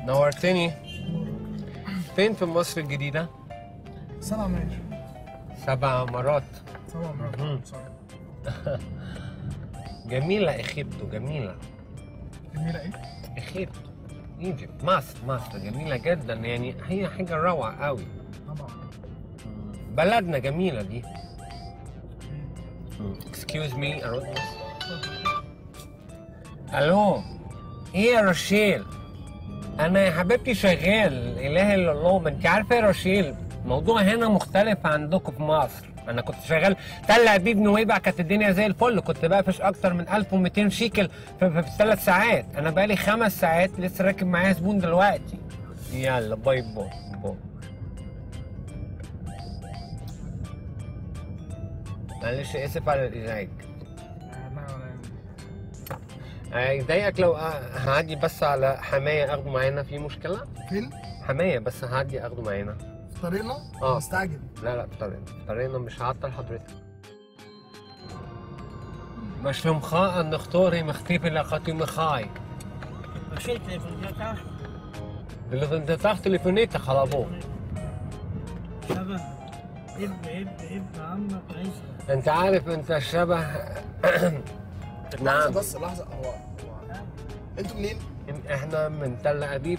نورتني فين في مصر الجديدة؟ سبع ماشي سبع مرات سبع مم. مرات صح جميلة إخيبتو جميلة جميلة ايه؟ إخيبتو ايجيبت مصر مصر جميلة جدا يعني هي حاجة روعة قوي طبعا بلدنا جميلة دي اكسكيوز مي ارد الو ايه يا رشيل انا يا حبيبتي شغال اله الا الله ما انت عارفه يا رشيل الموضوع هنا مختلف عندكم في مصر انا كنت شغال تل ابيب نويبع كانت الدنيا زي الفل كنت بقفش اكتر من 1200 شيكل في, في, في ثلاث ساعات انا بقالي خمس ساعات لسه راكب معايا زبون دلوقتي يلا باي باي باي معلش اسف على الازعاج هيضايقك لو هعدي بس على حماية اخده معانا في مشكلة؟ فين؟ حماية بس هعدي اخده معانا في طريقنا؟ آه. مستعجل لا لا في طريقنا في طريقنا مش هعطل حضرتك مش لمخاء ان نختاري مختيف لقاتي مخاي Misschien telefoon اللي انت تاخد تليفونيتك على ابوك شبه ابن ابن ابن عمك عيسى انت عارف انت شبه لحظة نعم بس لحظة هو هو انتوا منين؟ احنا من تل ابيب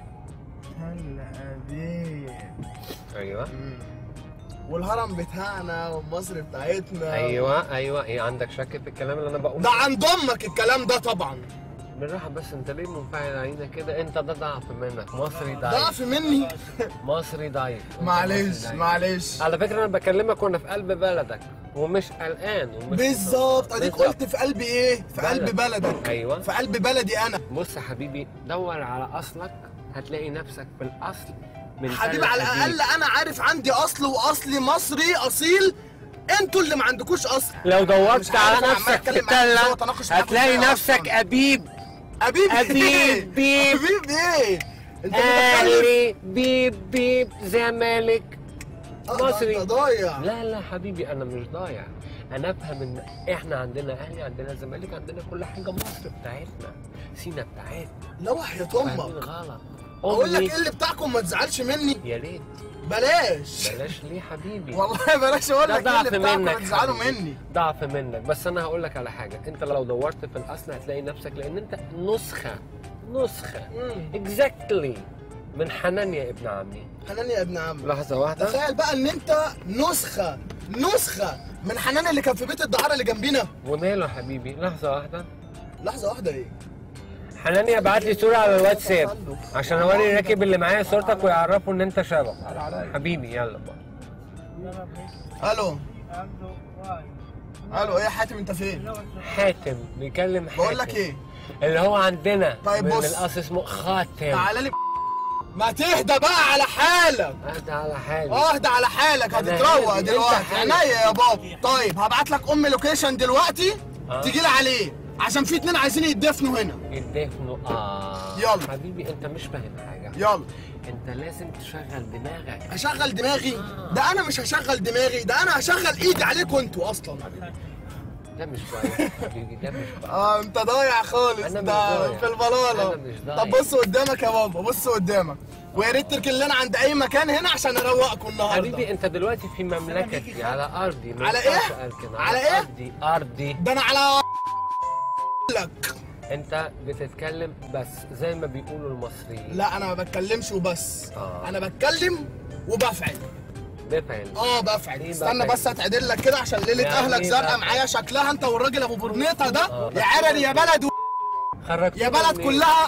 تل ابيب ايوه والهرم بتاعنا ومصر بتاعتنا ايوه ايوه ايه عندك شك في الكلام اللي انا بقوله ده عند امك الكلام ده طبعا بالراحه بس انت ليه منفعل علينا كده انت ده ضعف منك مصري ضعيف ضعف مني مصري ضعيف أنت معلش مصري ضعيف. معلش على فكره انا بكلمك وانا في قلب بلدك ومش قلقان ومش بالظبط اديك بالظبط. قلت في قلب ايه؟ في قلب بلد. بلدك ايوه في قلب بلدي انا بص يا حبيبي دور على اصلك هتلاقي نفسك في الاصل من حبيبي تل على أبيب. الاقل انا عارف عندي اصل واصلي مصري اصيل انتوا اللي ما عندكوش اصل لو مش دورت عارف على أنا عمال نفسك في أتكلم معاك إزاي تلة وأتناقش معاك هتلاقي إزاي نفسك أصلاً. أبيب ابيب أبيب، بيب. ابيب ايه انت متخلف أهلي بيب بيب زمالك آه، ده مصري. انت ضايع لا لا حبيبي انا مش ضايع انا افهم ان احنا عندنا اهلي عندنا زمالك عندنا كل حاجه مصر بتاعتنا سينا بتاعتنا لا وحياة فاهمين امك غلط اقول لك أمي، ايه اللي بتاعكم ما تزعلش مني يا ريت بلاش بلاش ليه حبيبي والله بلاش اقول ده لك ايه ضعف اللي بتاعكم منك ما تزعلوا حبيبي. مني ضعف منك بس انا هقول لك على حاجه انت لو دورت في الاصل هتلاقي نفسك لان انت نسخه نسخه مم. اكزاكتلي من حنان يا ابن عمي حنان يا ابن عم لحظه واحده تخيل بقى ان انت نسخه نسخه من حنان اللي كان في بيت الدعاره اللي جنبينا وماله يا حبيبي لحظه واحده لحظه واحده ايه حنان بعت لي صوره على الواتساب عشان اوري الراكب اللي معايا صورتك ويعرفوا ان انت شبه حبيبي يلا بقى الو عنده واحد الو ايه يا حاتم انت فين حاتم بيكلم حاتم بقول لك ايه اللي هو عندنا طيب من بص. الاصل اسمه خاتم تعالى لي ما تهدى بقى على حالك اهدى على حالي اهدى على حالك أنا هتتروق هادي، أنت دلوقتي حالك. عينيا يا بابا طيب هبعت لك ام لوكيشن دلوقتي آه. تجي لي عليه عشان في اتنين عايزين يتدفنوا هنا يدفنوا اه يلا. حبيبي انت مش فاهم حاجه يلا انت لازم تشغل دماغك هشغل دماغي ده انا مش هشغل دماغي ده انا هشغل ايدي عليكم انتوا اصلا ده مش ضايع حبيبي ده مش ضايع اه انت ضايع خالص أنا مش ده ضايع. في البلاله أنا مش ضايع. طب بص قدامك يا بابا بص قدامك ويا ريت تركن لنا عند اي مكان هنا عشان اروقكم النهارده حبيبي انت دلوقتي في مملكتي على ارضي ما على ينفعش إيه؟ أركن. على إيه؟ ارضي ارضي ده انا على لك انت بتتكلم بس زي ما بيقولوا المصريين لا انا ما بتكلمش وبس آه. انا بتكلم وبفعل بفعل اه بفعل إيه استنى بفعل؟ بس اتعدل لك كده عشان ليله يعني اهلك إيه زرقاء بفعل؟ معايا شكلها انت والراجل ابو برنيطه ده آه. يا عرل يا بلد و... خرجت يا بلد كلها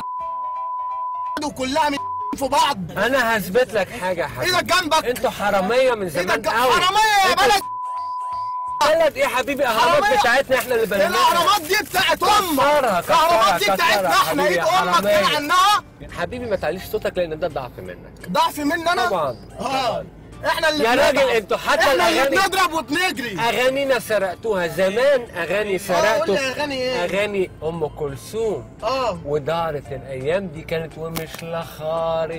وكلها من في بعض انا هثبت لك حاجه يا حبيبي ايدك جنبك انتوا حراميه من زمان ايدك قوي حراميه يا انتوا بلد بلد ايه يا حبيبي اهرامات حرامية. بتاعتنا احنا اللي بنيناها الاهرامات دي بتاعت امك كسرها، كسرها، الاهرامات دي كسرها، بتاعتنا احنا حبيبي ايد يا امك حرامية. كده عنها حبيبي ما تعليش صوتك لان ده ضعف منك ضعف مني انا طبعا اه طبعا احنا اللي يا بنضرب. راجل انتوا حتى احنا اللي الاغاني بنضرب وبنجري اغانينا سرقتوها زمان اغاني قول سرقتوا لي أغاني إيه؟ اغاني ام كلثوم اه ودارت الايام دي كانت ومش لخارت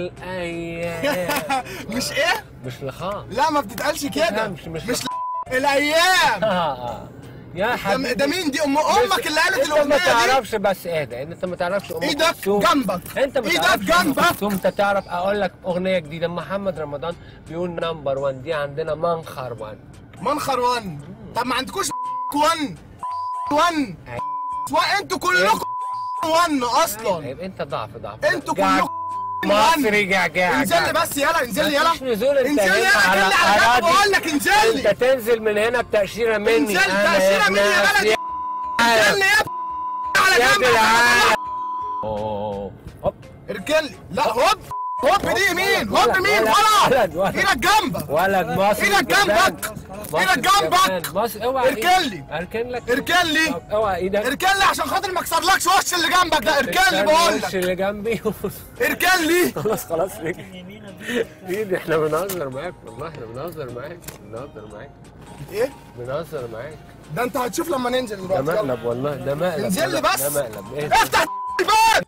الايام مش ايه مش لخار لا ما بتتقالش كده مش- مش مش ل- الايام آه، آه. يا ده, حبيبي ده مين دي ام امك اللي قالت انت ما الاغنيه دي تعرفش بس ايه ده انت ما تعرفش ام ايدك كلثوم. جنبك انت ما ايدك تعرفش ام جنبك كلثوم انت تعرف اقول لك اغنيه جديده محمد رمضان بيقول نمبر 1 دي عندنا منخر 1 منخر وان طب ما عندكوش وان وان انتوا كلكم وان اصلا يبقى انت ضعف ضعف انتوا جع- كلكم مصري جعجع انزل لي بس يلا انزل لي يلا مفيش نزول انت انزل لي هنا يلا على انزل لي على اراضي بقول لك انزل انت لي تنزل من هنا بتأشيرة مني انزل انا تأشيرة مني يا ناس بلد. يا انزل لي يا على يا جنب جدعان اوه هوب اركن لي لا هوب هوب دي يمين هوب ولد، مين ولد، ولا ولد، ولد. ايدك جنبك ولد مصري ايدك جبان. جنبك مصري ايدك جنبك جبان. مصري اوعى اركن ايدك. لي. اركن لك اركن لي طب اوعى ايدك اركن لي عشان خاطر ما اكسرلكش وش اللي جنبك ده اركن لي بقول الوش لك اللي جنبي اركن لي خلاص خلاص رجع ايدي احنا بنهزر معاك والله احنا بنهزر معاك بنهزر معاك ايه بنهزر معاك ده انت هتشوف لما ننزل ده دلوقتي يلا. مقلب والله ده مقلب انزل لي ده بس. مقلب ايه افتح الباب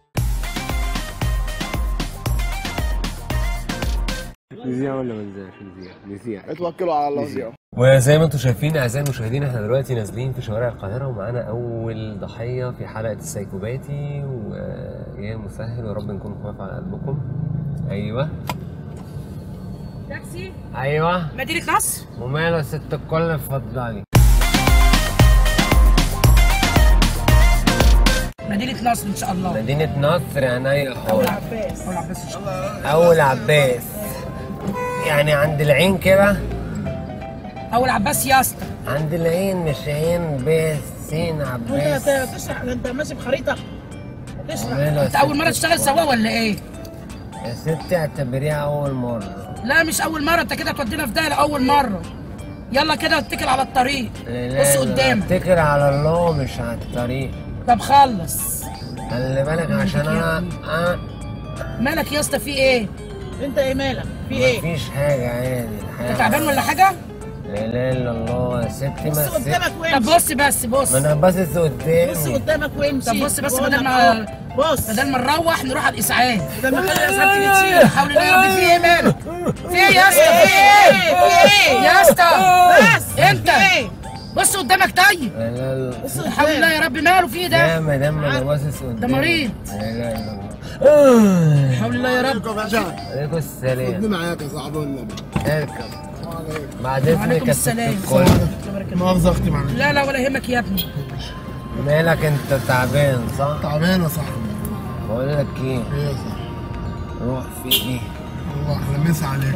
نذيع ولا ما نذيعش نذيع نذيع اتوكلوا على الله زيادة وزي ما انتم شايفين اعزائي المشاهدين احنا دلوقتي نازلين في شوارع القاهره ومعانا اول ضحيه في حلقه السايكوباتي ويا مسهل ويا رب نكون خفاف على قلبكم ايوه تاكسي ايوه مدينة نصر وماله يا ست الكل اتفضلي مدينة نصر ان شاء الله مدينه نصر عينيا اول حاضر عباس اول عباس ان شاء الله اول عباس يعني عند العين كده اول عباس يا اسطى عند العين مش عين بس سين عباس تشرح انت ماشي بخريطه تشرح وماله يا انت اول ست مرة تشتغل سوا ولا ايه؟ يا ستي اعتبريها اول مره لا مش اول مرة انت كده تودينا في دايرة اول مرة يلا كده اتكل على الطريق بص قدامك اتكل على الله مش على الطريق طب خلص خلي بالك عشان انا أه مالك يا اسطى في ايه؟ انت ايه مالك في ايه مفيش حاجة عادي انت الحياة تعبان ولا حاجة؟ لا اله الا الله يا ستي بص ما الست- قدامك طب وامشي بص بس بص ما انا باصص بص قدامي قدامك وامشي طب بص بس بقول بدل لك ما أهو. بص بدل ما نروح نروح على الاسعاف بدل ما خلي الاسعاف تيجي تشيل حول الله يا رب في ايه مالك؟ في ايه يا اسطى في ايه؟ في ايه يا اسطى بس انت في ايه بص قدامك طيب لا لا لا بص حول الله يا رب ماله في ايه ده؟ يا مدام انا باصص قدامي مريض. لا اله الا الله حول الله يا رب عليكم السلام معاك يا صاحبي والنبي اركب بعد اذنك وعليكم يا ست السلام الكل مؤاخذة اختي معلش لا لا ولا يهمك يا ابني مالك انت تعبان صح؟ تعبان يا صاحبي بقول لك ايه ايه يا صاحبي روح في دي الله احلى مسا عليك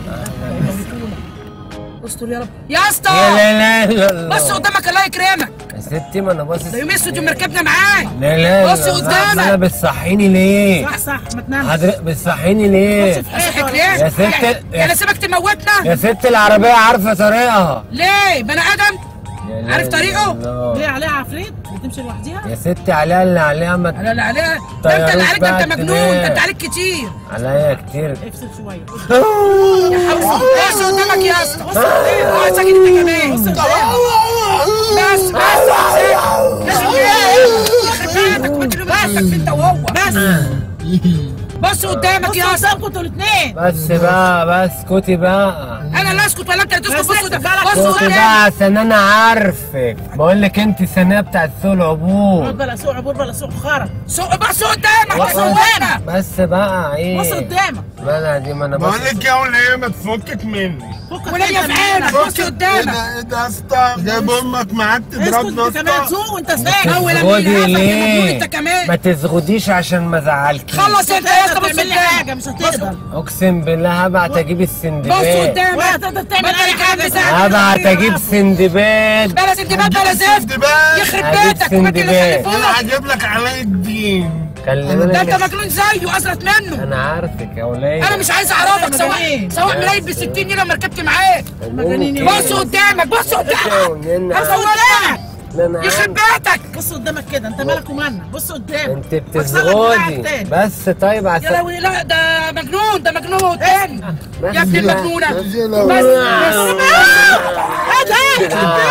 استر يا رب يا يا اسطى لا لا الا الله بص قدامك الله يكرمك يا ستي ما انا باصص ده يوم اسود يوم ركبنا معاك لا لا بص لا، قدامك. انا بتصحيني ليه؟ صح صح ما تنامش حضرتك بتصحيني ليه؟ اصحك ليه؟ يا ست- يعني- يعني سيبك تموتنا؟ يا ست العربية عارفة طريقها ليه؟ بني ادم؟ يا لا عارف إله طريقه؟ إلا الله. ليه عليها عفريت بتمشي لوحدها يا ستي عليها اللي عليها ما على اللي عليها ده انت اللي طيروش عليك ده انت بقى مجنون الدماغ. ده انت عليك كتير عليا كتير افصل شويه يا حوس بص قدامك يا اسطى بص قدامك ساكت انت كمان بس بس بس يخرب بيتك وانت اللي بس انت وهو بس بص قدامك يا اسطى قدامكم انتوا الاثنين بس بقى بس اسكتي بقى انا لا اسكت ولا انت اللي تسكت بس بص اسكت قدامك بقى. بص اسكتي قدامك بقى عشان انا عارفك بقول لك انت الثانية بتاعت سوق العبور بلا سوق عبور بلا سوق خرا سوق بص قدامك يا سوانا بس بقى ايه بص قدامك مالها دي ما انا بس بقول لك يا وليه ما تفكك مني فكك وليا انت في عينك منك. بص قدامك ايه ده يا اسطى جايب امك معاك اسكت تضربنا انت كمان اسطى سوق وانت ساكت اول لما تزغدي يلهفك يا ليه؟ مجنون انت كمان ما تزغديش عشان ما ازعلكيش خلص انت يا اسطى بص تعمل لي قدامك حاجه مش هتقدر اقسم بالله هبعت اجيب بص السندباد قدامك ولا تقدر تعمل بدل اي الكلام حاجه بتاعك. هبعت اجيب سندباد بلا سندباد بلا زفت سندباد. يخرب هجيب بيتك وما سندباد. اللي انا خلفوك هجيب لك علاء الدين خلي ده انت بالك مجنون زيه ازرت منه انا عارفك يا ولاد انا مش عايز اعرفك أنا سواء مجانين. سواء ملايين ب 60 جنيه لما ركبت معاك مجانين بص قدامك بص قدامك هصورك يخرب بيتك بص قدامك كده انت مالك ومالنا بص قدامك انت أكسر لك دراعك بتزغدي تاني. بس طيب يا عشان لهوي لا ده مجنون ده مجنون تاني يا ابن المجنونه بس بس بس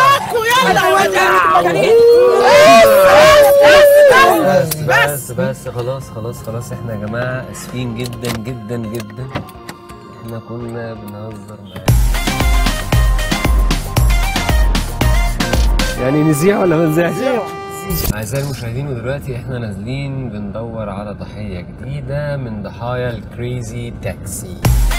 بس بس بس خلاص خلاص خلاص احنا يا جماعه اسفين جدا جدا جدا احنا كنا بنهزر معاك يعني نذيع ولا ما نذيعش؟ أعزائي المشاهدين ودلوقتي احنا نازلين بندور على ضحية جديدة من ضحايا الكريزي تاكسي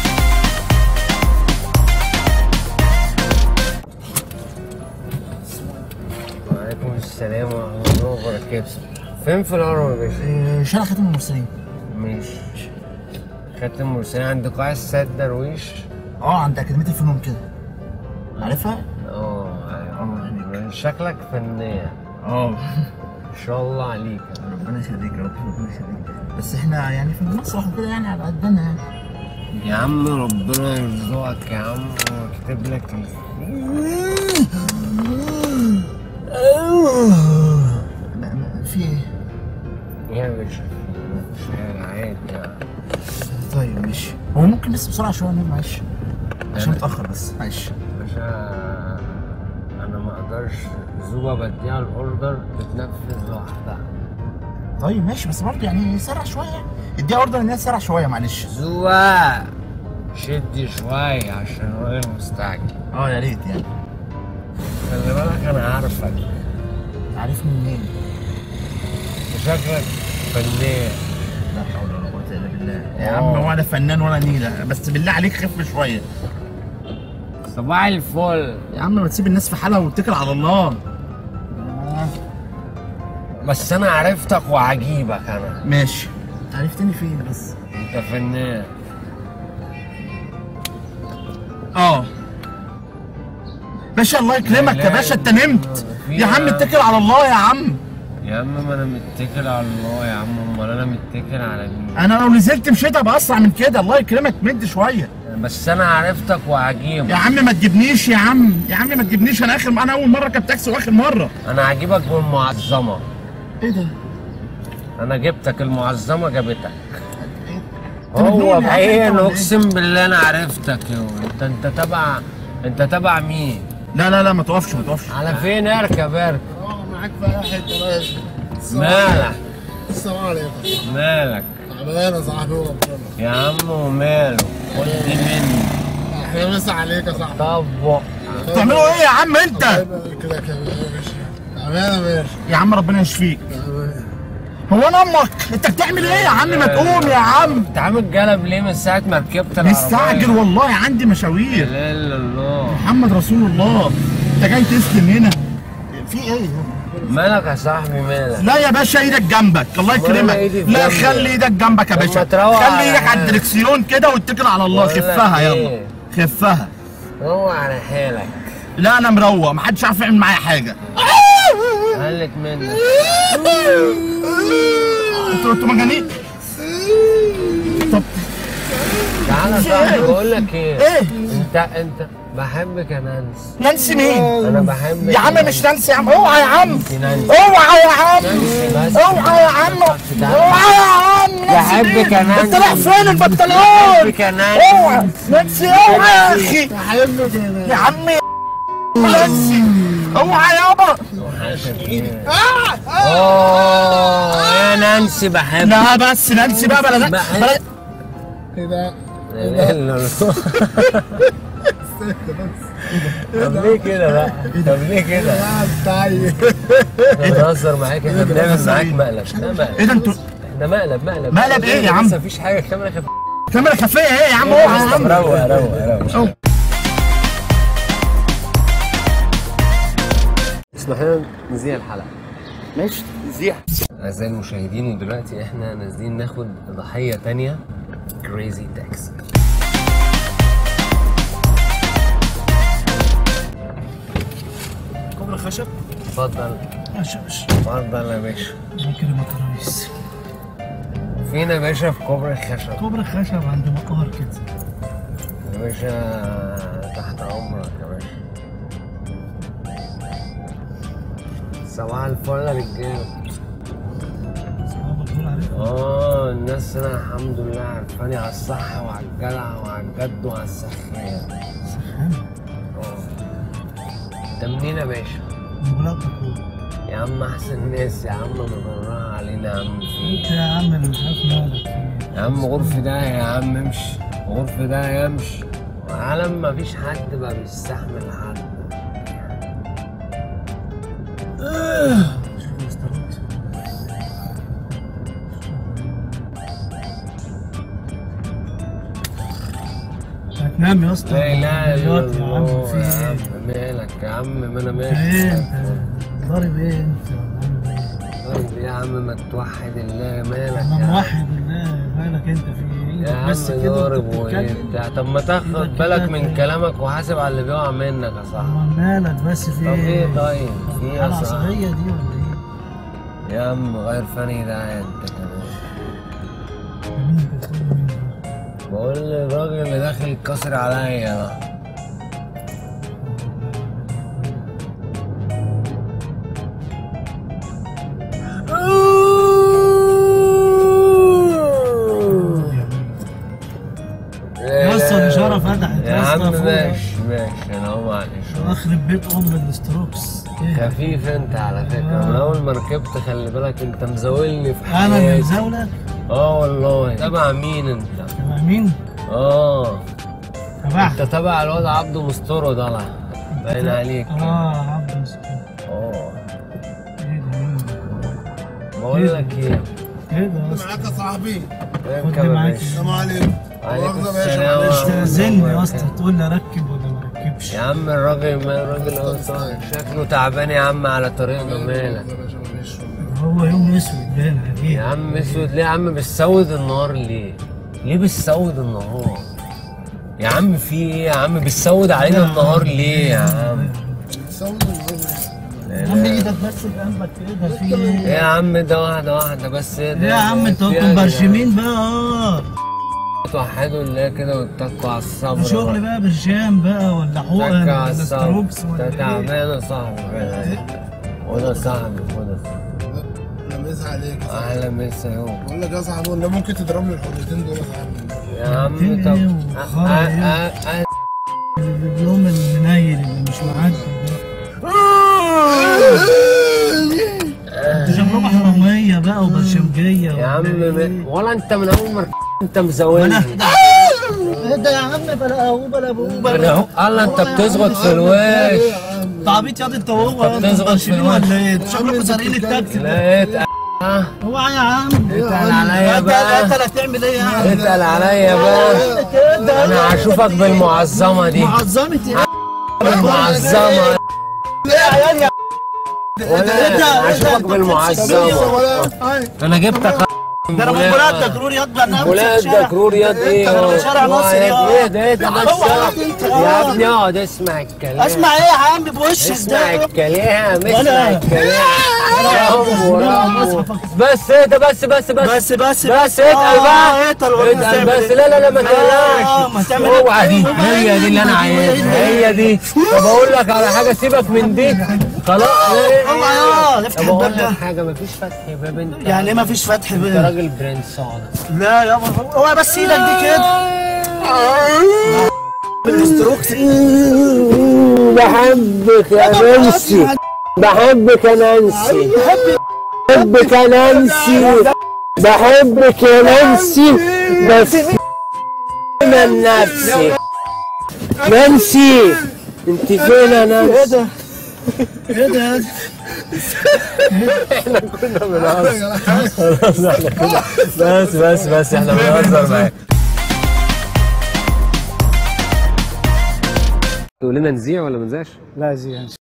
وعليكم السلام ورحمة الله وبركاته فين في الهرم يا باشا؟ شارع خاتم المرسلين ماشي خاتم مرسلين عند قاع السيد درويش اه عند اكاديميه الفنون كده عارفها؟ اه أيوة. شكلك فنان اه ما شاء الله عليك ربنا يخليك يا رب ربنا يخليك بس احنا يعني في المسرح وكده يعني على قدنا يعني يا عم ربنا يرزقك يا عم ويكتب لك ال- لا، لا، في ايه؟ يا باشا مش عادي يعني طيب ماشي هو ممكن بس بسرعه شويه نقول معلش عشان متاخر بس معلش باشا انا ما اقدرش زوبه بديها الاوردر بتنفذ لوحدها طيب ماشي بس برضه يعني سرع شويه اديها اوردر ان هي تسرع شويه معلش زوبه شدي شوية عشان الراجل مستعجل اه يا ريت يعني خلي بالك انا عارفك عارفني منين؟ شكلك فنان لا حول ولا قوه الا بالله يا عم ولا فنان ولا نيله بس بالله عليك خف شويه صباح الفل يا عم ما تسيب الناس في حالها واتكل على الله بس انا عرفتك وعجيبك انا ماشي عرفتني فين بس انت فنان اه باشا الله يكرمك يا باشا انت نمت يا عم اتكل على الله يا عم يا عم ما انا متكل على الله يا عم امال انا متكل على مين انا لو نزلت مشيت ابقى اسرع من كده الله يكرمك مد شويه بس انا عرفتك وعجيبك يا عم ما تجيبنيش يا عم يا عم ما تجيبنيش انا اخر انا اول مره اركب تاكسي واخر مره انا عاجبك بالمعظمه ايه ده انا جبتك المعظمه جابتك أنت مجنون هو يا عم بعين أنت ولا إيه؟ اقسم بالله انا عرفتك يو انت انت تبع انت تبع مين لا لا لا ما توقفش ما توقفش على فين اركب اركب اه معاك في اي حته ماشي مالك السلام عليكم مالك تعبان يا صاحبي وربنا يا عم وماله خد دي مني احنا مسا عليك يا صاحبي طبق بتعملوا ايه يا عم انت كده كده يا باشا تعبان يا باشا يا عم ربنا يشفيك تعبان. هو انا امك انت بتعمل ايه يا عم ما تقوم يا عم انت عامل جلب ليه من ساعه ما ركبت العربيه مستعجل والله عندي لا مشاوير اله الا الله محمد رسول الله انت جاي تسلم هنا في ايه مالك يا صاحبي مالك لا يا باشا ايدك جنبك الله ولا يكرمك إيدي في لا جنبي. خلي ايدك جنبك يا طب ما باشا تروق خلي على ايدك على حالك. الدركسيون كده واتكل على الله بقول لك خفها يلا إيه؟ خفها روح على حالك لا انا مروق محدش عارف يعمل معايا حاجه قلت منك انتوا انتوا مجانين طب تعالى يا صاحبي بقول لك ايه ايه انت انت بحبك يا نانسي نانسي مين انا بحبك يا عم مش نانسي يا عم اوعى يا عم نانسي نانسي اوعى يا عم نانسي بس اوعى يا عم اوعى يا عم نانسي بحبك يا مين؟ نانسي. انت رايح فين البنطلون بحبك يا نانسي اوعى نانسي اوعى يا اخي بحبك يا باشا يا عم يا نانسي اوعى يابا اوه يا نانسي بحبك لا بس نانسي بقى بلا بحب- بلا كده لا اله الا الله طب ليه كده بقى؟ طب ليه كده؟ يا طيب احنا بنهزر معاك احنا بنعمل معاك مقلب ده مقلب ايه ده انتوا احنا مقلب مقلب مقلب ايه يا عم؟ لسه مفيش حاجه كاميرا خفيفه كاميرا خفيه ايه يا عم اوعى يا عم روق روق روق اسمح لنا نذيع الحلقه ماشي زيح أعزائي المشاهدين ودلوقتي احنا نازلين ناخد ضحية تانية كريزي تاكسي كوبرا خشب اتفضل ماشي يا باشا اتفضل يا باشا الله يكرمك يا ريس فين يا باشا في كوبري الخشب كوبرا خشب عند مقهر كده يا باشا تحت امرك يا باشا صباح الفل يا رجاله صحابك دول عليك اه الناس هنا الحمد لله عارفاني على الصح وعلى الجدع وعلى الجد وعلى السخان سخانة اه انت منين يا باشا؟ من بلاد بكون يا عم احسن ناس يا عم مبررها علينا يا عم في انت يا عم اللي مش عارف مالك فيه يا عم غرف ده يا عم امشي غرف ده يمشي وعالم ما فيش حد بقى بيستحمل حد شوف الاستروكس هتنام يا اسطى لا اله الا عياط يا عم الله في يا عم ايه؟ مالك يا عم ما انا ايه ماشي انت ضارب ايه انت طيب يا عم ما توحد الله مالك انا يا عم موحد بالله مالك انت في ايه؟ يا عم بس كده ضارب وانت بتتكلم وبتاع طب ما تاخد إيدك بالك كده من كده. كلامك وحاسب على اللي بيقع منك يا صاحبي امال مالك بس في طب ايه طيب في ايه يا حالة صاحبي عصبية دي ولا ايه؟ يا عم غير فني ده انت كمان مين انت بتقول مين ده؟ بقول للراجل اللي داخل يتكسر عليا ده يا اسطى الاشاره فتحت يا يا عم اسطى فوق. ماشي ماشي انا هو معلش اخرب بيت ام الاستروكس ايه خفيف انت على فكره من اول ما ركبت خلي بالك انت مزاولني في انا اللي حياتي مزاولك اه والله تبع مين انت تبع مين؟ اه تبع انت تبع الواد عبده مستورو ده لا باين عليك اه عبد مسكين اه ايه ده مين ده؟ بقول لك ايه ايه ده يا اسطى؟ معاك يا صاحبي اركب خد يا معاك. باشا السلام عليكم عليكم مؤاخذة يا باشا، السلام معلش. ورحمة استاذني الله يا اسطى وبركاته. تقول لي اركب ولا ما اركبش يا عم الراجل ما الراجل اهو صاحي. شكله تعبان يا عم على طريقنا مالك يا باشا معلش هو يوم اسود باين يا عليه عم اسود ليه يا عم بتسود النهار ليه؟ ليه بتسود النهار؟ يا عم في ايه يا عم بتسود علينا النهار ليه يا عم؟ سوي يا عم ايدك بس جنبك كده في ايه ايه؟ يا عم ده واحدة واحدة بس ايه ده؟ يا عم انتوا في انتوا إيه يا مبرشمين بقى اه جدعان؟ توحدوا الله كده واتقوا على الصبر شغل بقى بالشام بقى ولا حقن اتقوا على ولا الصبر ستروكس انت ولا ايه؟ تعبان يا صاحبي وده صاحبي وده صاحبي انا مسا عليك يا صاحبي. اهلا مسا يوم بقول لك يا صاحبي ولا ممكن تضربني الحريتين دول يا صاحبي يا عم في طب ايه أ- وخرا أ- ايه؟ أ- أ- اليوم المنيل اللي مش معدي ده انتوا شكلكم حرامية بقى وبرشمجية يا عم ولا م- ايه؟ ولا انت من اول ما انت مزولني ايه ده يا عم بلا اهو بلا ابوه انا بلا اهو الله انت بتزغط في الوش تعبيط ياض انت وهو طب انتوا تزغط في مبرشمين الوش. ولا ايه؟ انتوا شكلكم سارقين التاكسي ده. لقيت اه هو يا عم اتقل عليا انت بقى انت اللي هتعمل ايه يعني؟ اتقل عليا بقى كده انا هشوفك بالمعظمه دي معظمة ايه؟ بالمعظمه يا عيال يا ولا انا هشوفك بالمعظمه انا جبتك ده انا من بلاد دكرور ياض انا ولاد دكرور ياد ايه أنا من شارع اهو. مصر يا يا. ابني ايه ده ايه ده بس هو انت يا ابني اقعد اسمع الكلام اسمع ايه يا عم بوشك اسمع ده الكلام اسمع ولا- الكلام ولا- رامبو ولا رامبو مصحفك. بس ايه ده بس بس بس بس بس بس اتقل بقى اتقل ولا اتقل تعمل بس ايه؟ لا لا لا ما آه، ما تقلقش تعمل اوعى دي ايه؟ هي دي اللي انا عايزها هي دي طب اقول لك على حاجه سيبك من دي خلاص اوعى يا افتح طب اقول الباب لك ده حاجه مفيش فتح باب انت يعني ايه مفيش فتح انت بقى؟ راجل برنس صعد لا يابا اوعى بس ايدك دي كده بالستروكس بحبك يا نانسي بحبك يا نانسي بحبك يا نانسي بحبك يا نانسي بس من نفسي نانسي انت فين يا نانسي ايه ده؟ احنا كنا بنهزر خلاص احنا كنا بس بس بس احنا بنهزر معاك تقول لنا نذيع ولا ما نذيعش؟ لا زين